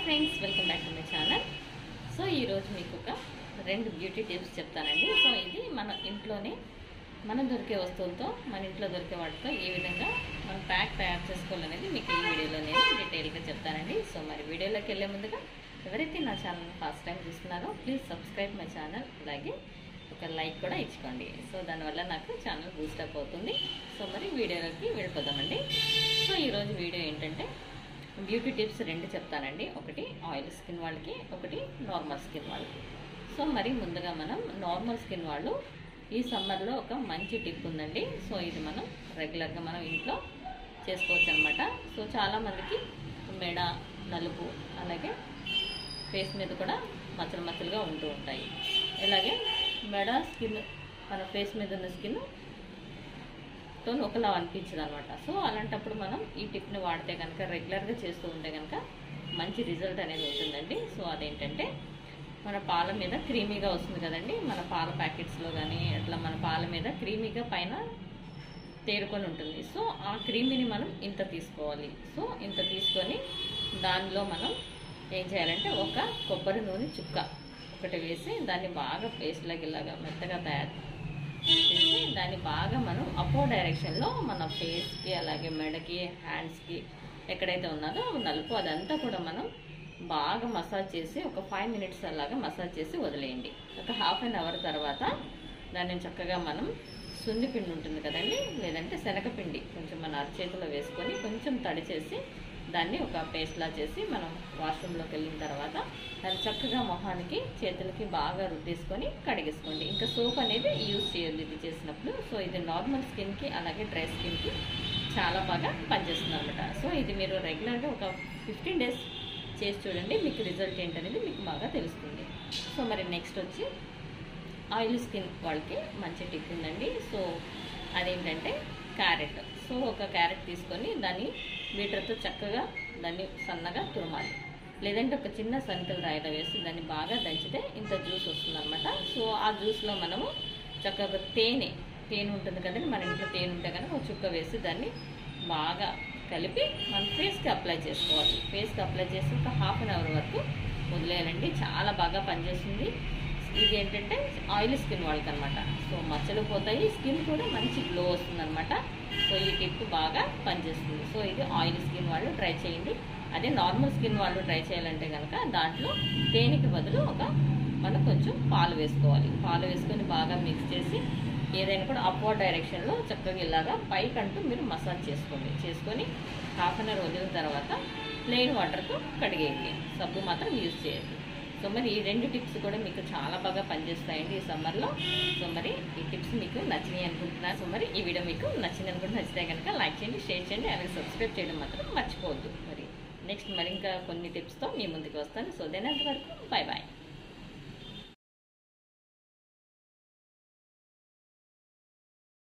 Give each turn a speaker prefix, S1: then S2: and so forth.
S1: friends welcome back to my channel so ఈరోజు మీకు ఒక రెండు బ్యూటీ టిప్స్ చెప్తానండి సో ఇది మన ఇంట్లోనే మనం దొరికే వస్తువులతో మన ఇంట్లో దొరికే వాటితో ఏ విధంగా మనం ప్యాక్ తయారు చేసుకోవాలనేది మీకు ఈ వీడియోలో నేను డీటెయిల్గా చెప్తానండి సో మరి వీడియోలోకి వెళ్ళే ముందుగా ఎవరైతే నా ఛానల్ ఫస్ట్ టైం చూస్తున్నారో ప్లీజ్ సబ్స్క్రైబ్ మై ఛానల్ అలాగే ఒక లైక్ కూడా ఇచ్చుకోండి సో దానివల్ల నాకు ఛానల్ బూస్టప్ అవుతుంది సో మరి వీడియోలోకి వెళ్ళిపోదామండి సో ఈరోజు వీడియో ఏంటంటే బ్యూటీ టిప్స్ రెండు చెప్తానండి ఒకటి ఆయిల్ స్కిన్ వాళ్ళకి ఒకటి నార్మల్ స్కిన్ వాళ్ళకి సో మరి ముందుగా మనం నార్మల్ స్కిన్ వాళ్ళు ఈ సమ్మర్లో ఒక మంచి టిప్ ఉందండి సో ఇది మనం రెగ్యులర్గా మనం ఇంట్లో చేసుకోవచ్చు అనమాట సో చాలామందికి మెడ నలుపు అలాగే ఫేస్ మీద కూడా మచ్చలు మచ్చలుగా ఉంటూ ఉంటాయి ఇలాగే మెడ స్కిన్ మన ఫేస్ మీద ఉన్న స్కిన్ తో ఒకలా అనిపించదు అనమాట సో అలాంటప్పుడు మనం ఈ టిప్ని వాడితే కనుక రెగ్యులర్గా చేస్తూ ఉంటే కనుక మంచి రిజల్ట్ అనేది ఉంటుందండి సో అదేంటంటే మన పాల మీద క్రీమీగా వస్తుంది కదండి మన పాల ప్యాకెట్స్లో కానీ అట్లా మన పాల మీద క్రీమీగా పైన తేరుకొని ఉంటుంది సో ఆ క్రీమీని మనం ఇంత తీసుకోవాలి సో ఇంత తీసుకొని దానిలో మనం ఏం చేయాలంటే ఒక కొబ్బరి నూనె చుక్క ఒకటి వేసి దాన్ని బాగా పేస్ట్ లాగా ఇలాగా మెత్తగా తయారు చేసి దాన్ని బాగా మనం అపో డైరెక్షన్లో మన ఫేస్కి అలాగే మెడకి హ్యాండ్స్కి ఎక్కడైతే ఉన్నదో నలుపు అదంతా కూడా మనం బాగా మసాజ్ చేసి ఒక ఫైవ్ మినిట్స్ అలాగా మసాజ్ చేసి వదిలేయండి ఒక హాఫ్ అన్ అవర్ తర్వాత దాన్ని చక్కగా మనం సున్ని పిండి ఉంటుంది కదండి లేదంటే శనగపిండి కొంచెం మన అరచేతిలో వేసుకొని కొంచెం తడి చేసి దాన్ని ఒక పేస్ట్లా చేసి మనం వాష్రూమ్లోకి వెళ్ళిన తర్వాత దాన్ని చక్కగా మొహానికి చేతులకి బాగా రుద్దేసుకొని కడిగేసుకోండి ఇంకా సోప్ అనేది యూజ్ చేయొద్దు ఇది చేసినప్పుడు సో ఇది నార్మల్ స్కిన్కి అలాగే డ్రై స్కిన్కి చాలా బాగా పనిచేస్తుంది అనమాట సో ఇది మీరు రెగ్యులర్గా ఒక ఫిఫ్టీన్ డేస్ చేసి చూడండి మీకు రిజల్ట్ ఏంటనేది మీకు బాగా తెలుస్తుంది సో మరి నెక్స్ట్ వచ్చి ఆయిల్ స్కిన్ వాళ్ళకి మంచి టిప్ ఉందండి సో అదేంటంటే క్యారెట్ సో ఒక క్యారెట్ తీసుకొని దాన్ని బీటర్తో చక్కగా దాన్ని సన్నగా తురమాలి లేదంటే ఒక చిన్న సనికలు రాయిలో వేసి దాన్ని బాగా దంచితే ఇంత జ్యూస్ వస్తుందన్నమాట సో ఆ జ్యూస్లో మనము చక్కగా తేనె తేనె ఉంటుంది కదండి మన ఇంట్లో తేనె ఉంటే కనుక ఒక చుక్క వేసి దాన్ని బాగా కలిపి మన ఫేస్కి అప్లై చేసుకోవాలి ఫేస్కి అప్లై చేసి ఒక హాఫ్ అన్ అవర్ వరకు వదిలేయాలండి చాలా బాగా పనిచేస్తుంది ఇది ఏంటంటే ఆయిల్ స్కిన్ వాళ్ళకి అనమాట సో మచ్చలు పోతాయి స్కిన్ కూడా మంచి గ్లో వస్తుంది అనమాట సో ఈ టిప్ బాగా పనిచేస్తుంది సో ఇది ఆయిల్ స్కిన్ వాళ్ళు ట్రై చేయండి అదే నార్మల్ స్కిన్ వాళ్ళు ట్రై చేయాలంటే కనుక దాంట్లో తేనెకి బదులు ఒక మనం కొంచెం పాలు వేసుకోవాలి పాలు వేసుకొని బాగా మిక్స్ చేసి ఏదైనా కూడా అప్వర్డ్ డైరెక్షన్లో చక్కగా ఇలాగా పైకంటూ మీరు మసాజ్ చేసుకోండి చేసుకొని హాఫ్ అన్ అవర్ వదిలిన తర్వాత ప్లెయిన్ వాటర్తో కడిగేయండి సబ్బు మాత్రం యూజ్ చేయండి సో మరి ఈ రెండు టిప్స్ కూడా మీకు చాలా బాగా పనిచేస్తాయండి ఈ సమ్మర్లో సో మరి ఈ టిప్స్ మీకు నచ్చినాయి అనుకుంటున్నాను సో మరి ఈ వీడియో మీకు నచ్చింది అనుకుంటే నచ్చితే కనుక లైక్ చేయండి షేర్ చేయండి అలాగే సబ్స్క్రైబ్ చేయడం మాత్రం మర్చిపోవద్దు మరి నెక్స్ట్ మరి ఇంకా కొన్ని టిప్స్తో మీ ముందుకు వస్తాను సో దేనంత వరకు బాయ్ బాయ్